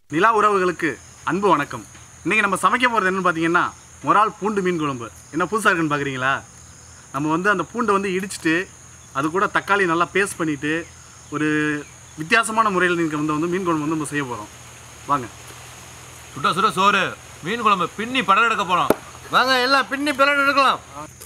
நிலா உறவுகளுக்கு அன்பு வணக்கம் இன்றைக்கி நம்ம சமைக்க போகிறது என்னன்னு பார்த்தீங்கன்னா மொரால் பூண்டு மீன் குழம்பு என்ன புதுசாக இருக்குன்னு பார்க்குறீங்களா நம்ம வந்து அந்த பூண்டை வந்து இடிச்சிட்டு அது கூட தக்காளி நல்லா பேஸ்ட் பண்ணிவிட்டு ஒரு வித்தியாசமான முறையில் நீங்கள் வந்து வந்து மீன் குழம்பு வந்து நம்ம செய்ய போகிறோம் வாங்க சுட சுட சோறு மீன் குழம்பு பின்னி படம் எடுக்க போறோம் வாங்க எல்லாம் பின்னி பிறகு எடுக்கலாம்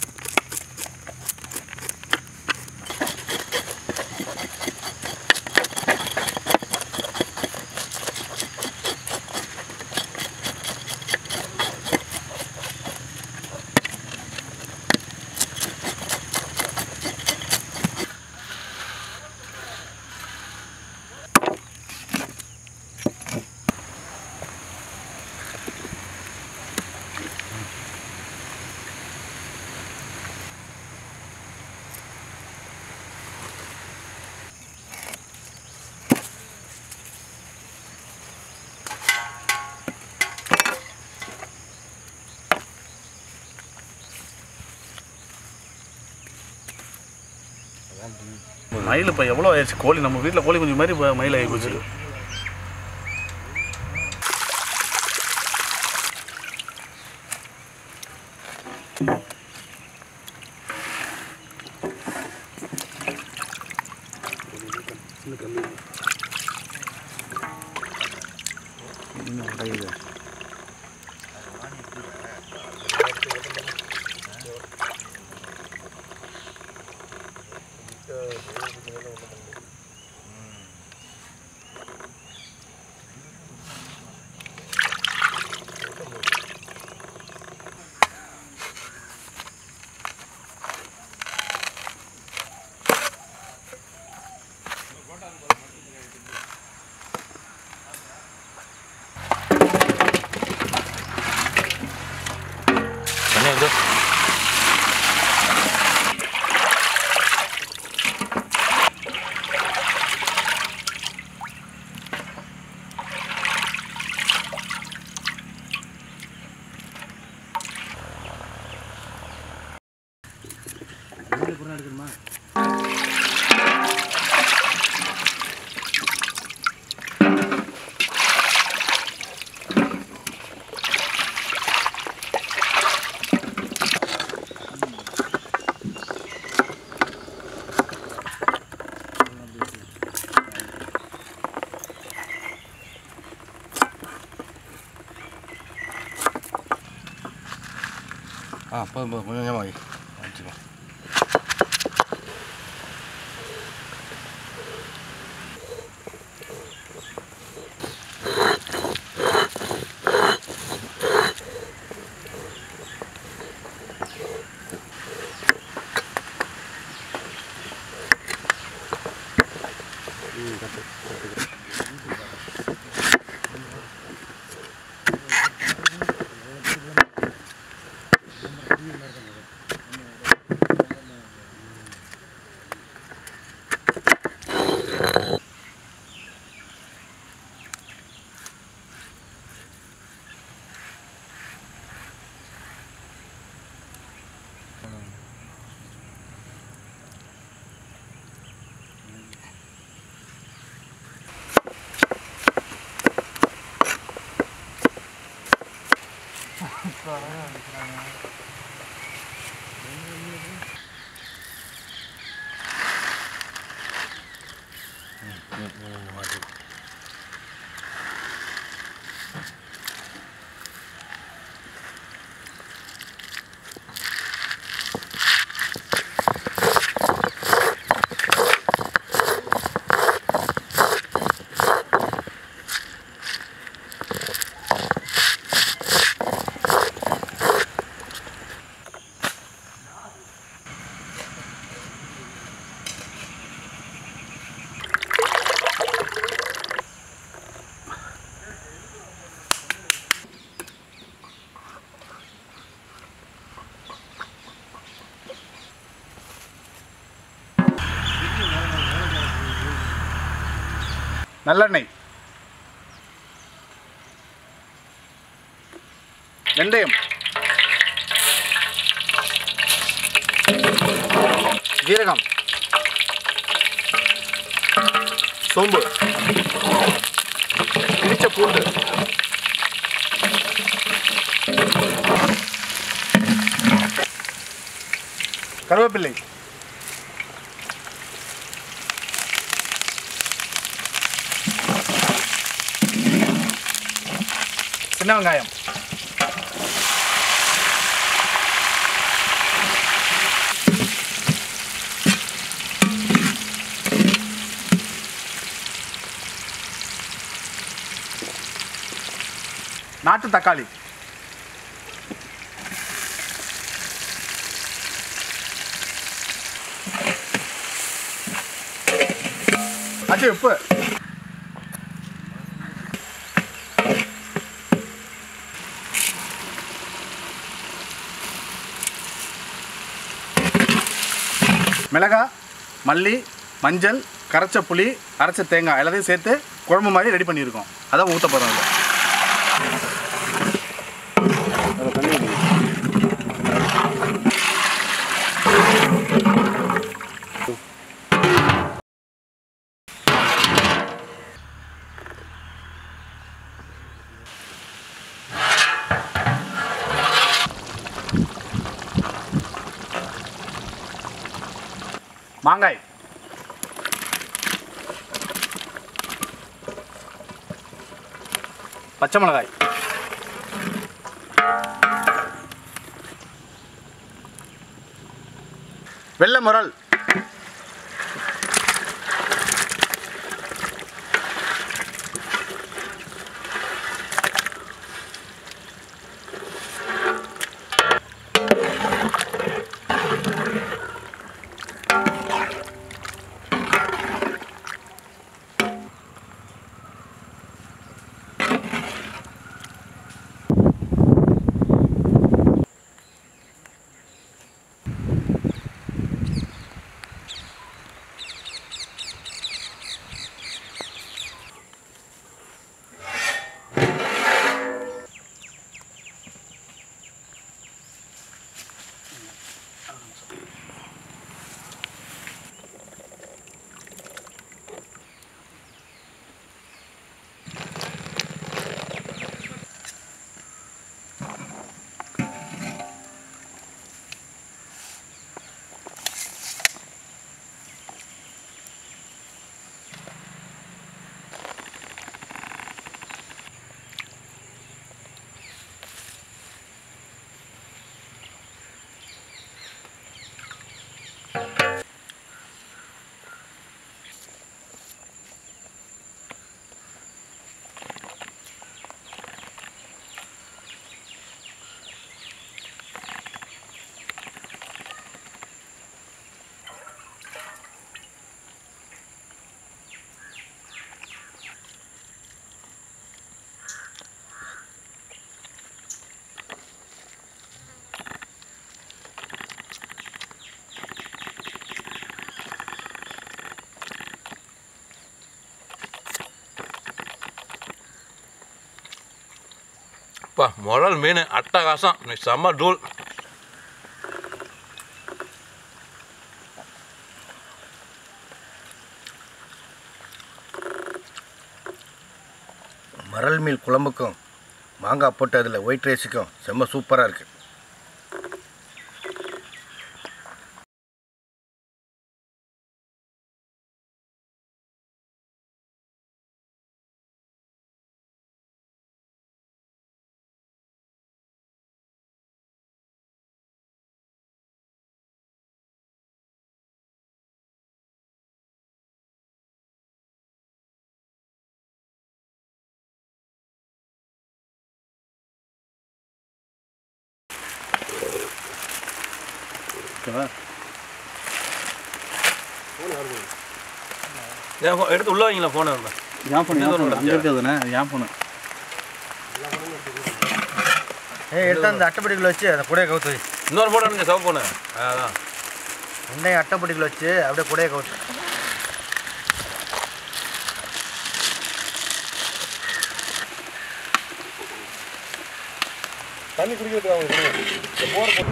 மயில் இப்போ எவ்வளோ ஆயிடுச்சு கோழி நம்ம வீட்டில் கோழி கொஞ்சம் மாதிரி இப்போ மயில் ஆகி போச்சு தண்ணி வந்து ஆ போதும் போதும் கொஞ்சம் கொஞ்சமாக வை வச்சுக்கோ நல்லெண்ணெய் வெந்தயம் ஜீரகம் சோம்பு இடிச்ச பூண்டு கருவேப்பிள்ளை சின்ன வெங்காயம் நாட்டு தக்காளி அச்சு உப்பு மிளகாய் மல்லி மஞ்சள் கரைச்ச புளி அரைச்ச தேங்காய் எல்லாத்தையும் சேர்த்து குழம்பு மாதிரி ரெடி பண்ணியிருக்கோம் அதான் ஊற்ற போகிறோம் அதில் மாங்காய் பச்சை மிளகாய் வெள்ளை முரல் அப்பா முரல் மீன் அட்டகாசம் இன்னைக்கு செம்ம டூல் மரல் மீல் குழம்புக்கும் மாங்காய் போட்டு அதில் ஒயிட் ரைஸுக்கும் செம்ம சூப்பராக இருக்குது ஏன் phone- எடுத்து உள்ள வைங்களா ஃபோனை ஏன் ஃபோன் ஏன் ஃபோன் அங்கே இருக்காதுண்ணே ஏன் ஃபோனு ஏ எடுத்து அந்த அட்டைப்படிகளை வச்சு அந்த குடையை கவுத்து வை. இன்னொரு ஃபோன் எடுங்க சவ ஃபோனு அதான் ரெண்டையும் அட்டைப்படிகளை வச்சு அப்படியே குடையை கவுத்து தண்ணி குடிக்கிறதுக்கு அவங்க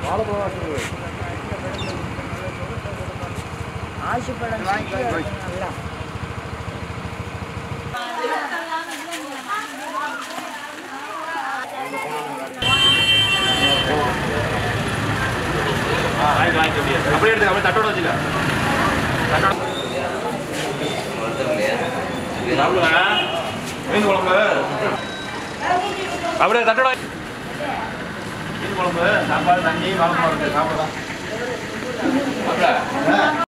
ஆசைப்படம் நல்லா அப்படியே எடுத்து அப்படியே தட்டோட வச்சுக்க சாப்பிடுங்க மீன் குழம்பு அப்படியே தட்டோட மீன் குழம்பு சாப்பாடு தண்ணி வாழைப்பழம் இருக்கு சாப்பிடலாம்